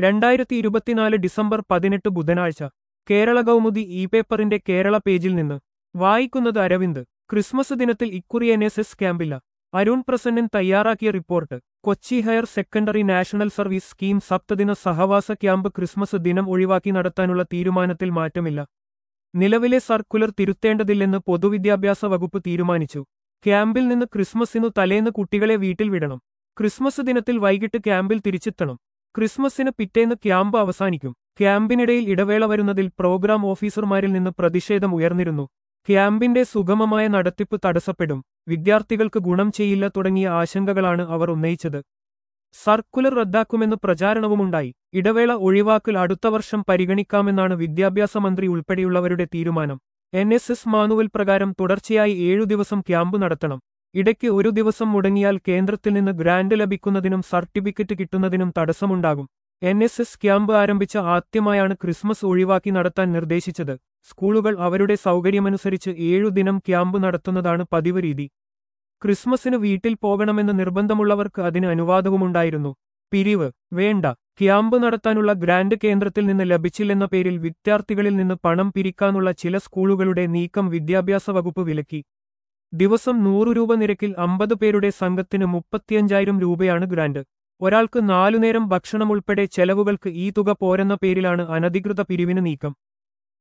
രണ്ടായിരത്തി ഇരുപത്തിനാല് ഡിസംബർ പതിനെട്ട് ബുധനാഴ്ച കേരള കൗമുദി ഇ പേപ്പറിന്റെ കേരള പേജിൽ നിന്ന് വായിക്കുന്നത് അരവിന്ദ് ക്രിസ്മസ് ദിനത്തിൽ ഇക്കുറി എൻ എസ് എസ് ക്യാമ്പില്ല അരുൺ പ്രസന്നൻ തയ്യാറാക്കിയ report Kochi higher secondary national service scheme സപ്തദിന സഹവാസ ക്യാമ്പ് ക്രിസ്മസ് ദിനം ഒഴിവാക്കി നടത്താനുള്ള തീരുമാനത്തിൽ മാറ്റമില്ല നിലവിലെ സർക്കുലർ തിരുത്തേണ്ടതില്ലെന്ന് പൊതുവിദ്യാഭ്യാസ വകുപ്പ് തീരുമാനിച്ചു ക്യാമ്പിൽ നിന്ന് ക്രിസ്മസിനു തലേന്ന് കുട്ടികളെ വീട്ടിൽ വിടണം ക്രിസ്മസ് ദിനത്തിൽ വൈകിട്ട് ക്യാമ്പിൽ തിരിച്ചെത്തണം ക്രിസ്മസിന് പിറ്റേന്ന് ക്യാമ്പ് അവസാനിക്കും ക്യാമ്പിനിടയിൽ ഇടവേള വരുന്നതിൽ പ്രോഗ്രാം ഓഫീസർമാരിൽ നിന്ന് പ്രതിഷേധം ഉയർന്നിരുന്നു ക്യാമ്പിന്റെ സുഗമമായ നടത്തിപ്പ് തടസ്സപ്പെടും വിദ്യാർത്ഥികൾക്ക് ഗുണം ചെയ്യില്ല തുടങ്ങിയ ആശങ്കകളാണ് അവർ ഉന്നയിച്ചത് സർക്കുലർ റദ്ദാക്കുമെന്ന് പ്രചാരണവുമുണ്ടായി ഇടവേള ഒഴിവാക്കൽ അടുത്ത വർഷം പരിഗണിക്കാമെന്നാണ് വിദ്യാഭ്യാസ മന്ത്രി ഉൾപ്പെടെയുള്ളവരുടെ തീരുമാനം എൻ എസ് എസ് മാനുവൽ പ്രകാരം തുടർച്ചയായി ഏഴു ദിവസം ക്യാമ്പ് നടത്തണം ഇടയ്ക്ക് ഒരു ദിവസം മുടങ്ങിയാൽ കേന്ദ്രത്തിൽ നിന്ന് ഗ്രാന്റ് ലഭിക്കുന്നതിനും സർട്ടിഫിക്കറ്റ് കിട്ടുന്നതിനും തടസ്സമുണ്ടാകും എൻ എസ് എസ് ക്യാമ്പ് ആരംഭിച്ച ആദ്യമായാണ് ക്രിസ്മസ് ഒഴിവാക്കി നടത്താൻ നിർദ്ദേശിച്ചത് സ്കൂളുകൾ അവരുടെ സൗകര്യമനുസരിച്ച് ഏഴു ദിനം ക്യാമ്പ് നടത്തുന്നതാണ് പതിവ് രീതി ക്രിസ്മസിന് വീട്ടിൽ പോകണമെന്ന് നിർബന്ധമുള്ളവർക്ക് അതിന് അനുവാദവുമുണ്ടായിരുന്നു പിരിവ് വേണ്ട ക്യാമ്പ് നടത്താനുള്ള ഗ്രാന്റ് കേന്ദ്രത്തിൽ നിന്ന് ലഭിച്ചില്ലെന്ന പേരിൽ വിദ്യാർത്ഥികളിൽ നിന്ന് പണം പിരിക്കാനുള്ള ചില സ്കൂളുകളുടെ നീക്കം വിദ്യാഭ്യാസ വകുപ്പ് വിലക്കി ദിവസം നൂറു രൂപ നിരക്കിൽ അമ്പത് പേരുടെ സംഘത്തിന് മുപ്പത്തിയഞ്ചായിരം രൂപയാണ് ഗ്രാന്റ് ഒരാൾക്ക് നാലുനേരം ഭക്ഷണം ഉൾപ്പെടെ ചെലവുകൾക്ക് ഈ തുക പോരെന്ന പേരിലാണ് അനധികൃത പിരിവിന് നീക്കം